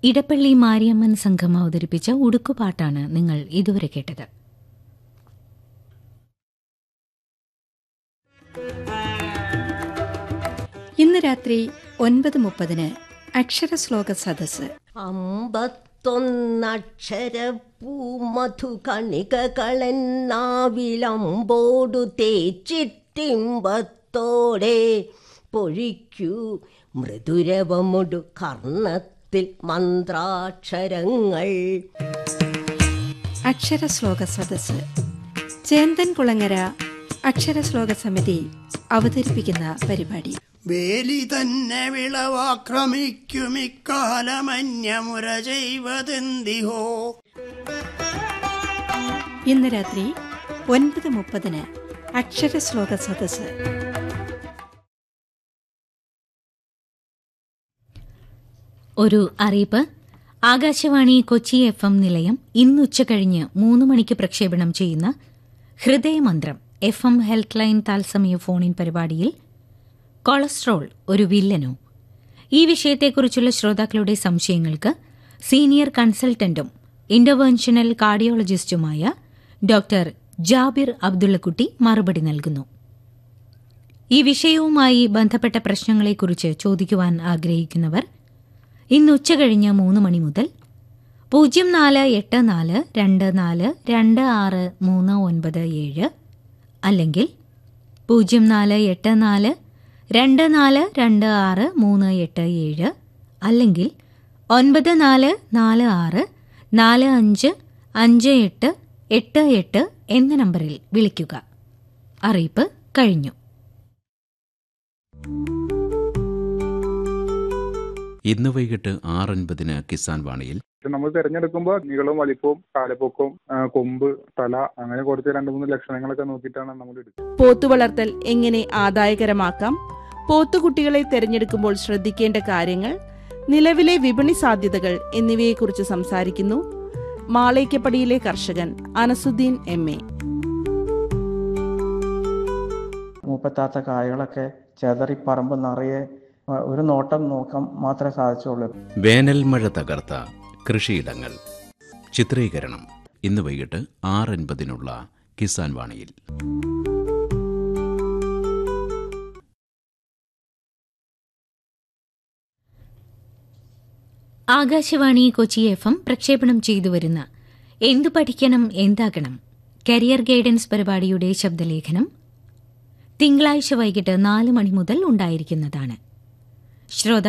ഇടപ്പള്ളി മാരിയമ്മൻ സംഘം അവതരിപ്പിച്ച ഉടുക്കുപാട്ടാണ് നിങ്ങൾ ഇതുവരെ കേട്ടത് ഇന്ന് രാത്രി ഒൻപത് മുപ്പതിന് അക്ഷരശ്ലോക സദസ്സ് അമ്പത്തൊന്നക്ഷരപ്പൂമധു കണികകളെന്നാവിലമ്പോടു തേച്ചിട്ടിമ്പത്തോടെ പൊഴിക്കൂ മൃദുരവമുടു കർണത്തിൽ മന്ത്രാക്ഷരങ്ങൾ അക്ഷരശ്ലോക സദസ്സ് ചേന്തൻ കുളങ്ങര അക്ഷരശ്ലോക സമിതി അവതരിപ്പിക്കുന്ന പരിപാടി വേലി തന്നെ വിളവാക്രമിക്കുമിക്കാലമന്യമുര ചെയ്വതെന്തിഹോ ഇന്ന് രാത്രി ഒൻപത് മുപ്പതിന് അക്ഷരശ്ലോക സദസ്സ് ഒരു അറിയിപ്പ് ആകാശവാണി കൊച്ചി എഫ് എം നിലയം ഇന്ന് ഉച്ചകഴിഞ്ഞ് മൂന്ന് മണിക്ക് പ്രക്ഷേപണം ചെയ്യുന്ന ഹൃദയമന്ത്രം എഫ് എം ഹെൽത്ത് ലൈൻ താൽസമയ ഫോണിൻ പരിപാടിയിൽ കൊളസ്ട്രോൾ ഒരു വില്ലനോ ഈ വിഷയത്തെക്കുറിച്ചുള്ള ശ്രോതാക്കളുടെ സംശയങ്ങൾക്ക് സീനിയർ കൺസൾട്ടന്റും ഇന്റർവെൻഷണൽ കാർഡിയോളജിസ്റ്റുമായ ഡോക്ടർ ജാബിർ അബ്ദുള്ളക്കുട്ടി മറുപടി നൽകുന്നു ഈ വിഷയവുമായി ബന്ധപ്പെട്ട പ്രശ്നങ്ങളെക്കുറിച്ച് ചോദിക്കുവാൻ ആഗ്രഹിക്കുന്നവർ ഇന്ന് ഉച്ചകഴിഞ്ഞ് മൂന്ന് മണി മുതൽ പൂജ്യം നാല് എട്ട് നാല് രണ്ട് നാല് രണ്ട് ആറ് മൂന്ന് ഒൻപത് ഏഴ് അല്ലെങ്കിൽ പൂജ്യം നാല് എട്ട് നാല് രണ്ട് നാല് രണ്ട് ആറ് മൂന്ന് എട്ട് ഏഴ് അല്ലെങ്കിൽ ഒൻപത് നാല് നാല് ആറ് നാല് അഞ്ച് അഞ്ച് എട്ട് എട്ട് എട്ട് എന്ന നമ്പറിൽ വിളിക്കുക അറിയിപ്പ് കഴിഞ്ഞു ഇന്ന് വൈകിട്ട് ആറൻപതിന് കിസാൻ വാണിയിൽ നമ്മൾ തിരഞ്ഞെടുക്കുമ്പോൾ നീളവും വലിപ്പവും കാലപ്പൊക്കവും ആ, കൊമ്പ് തല അങ്ങനെ കുറച്ച് രണ്ട് മൂന്ന് ലക്ഷണങ്ങളൊക്കെ നോക്കിയിട്ടാണ് നമ്മൾ എടുക്കുന്നത് പോത്തു വളർത്തൽ എങ്ങനെ ആദായകരമാക്കാം പോത്തുകുട്ടികളെ തിരഞ്ഞെടുക്കുമ്പോൾ ശ്രദ്ധിക്കേണ്ട കാര്യങ്ങൾ നിലവിലെ വിപണി സാധ്യതകൾ എന്നിവയെക്കുറിച്ച് സംസാരിക്കുന്നു മാളേക്കപ്പടിയിലെ കർഷകൻ അനസുദ്ദീൻ എം എ മൂപ്പത്താത്ത കായകളൊക്കെ ചെതറി പറമ്പ് നിറയെ ആ, ഒരു നോട്ടം നോക്കാൻ മാത്രമേ സാധിച്ചുള്ളൂ വേനൽ മഴ തകർത്ത കൃഷിയിടങ്ങൾ ചിത്രീകരണം ഇന്ന് വൈകിട്ട് ആറൻപതിനുള്ള കിസാൻ വാണിയിൽ ആകാശവാണി കൊച്ചി എഫ് എം പ്രക്ഷേപണം ചെയ്തു വരുന്ന എന്തു പഠിക്കണം എന്താകണം കരിയർ ഗൈഡൻസ് പരിപാടിയുടെ ശബ്ദലേഖനം തിങ്കളാഴ്ച വൈകിട്ട് നാല് മണി മുതൽ ഉണ്ടായിരിക്കുന്നതാണ് ശ്രോതാ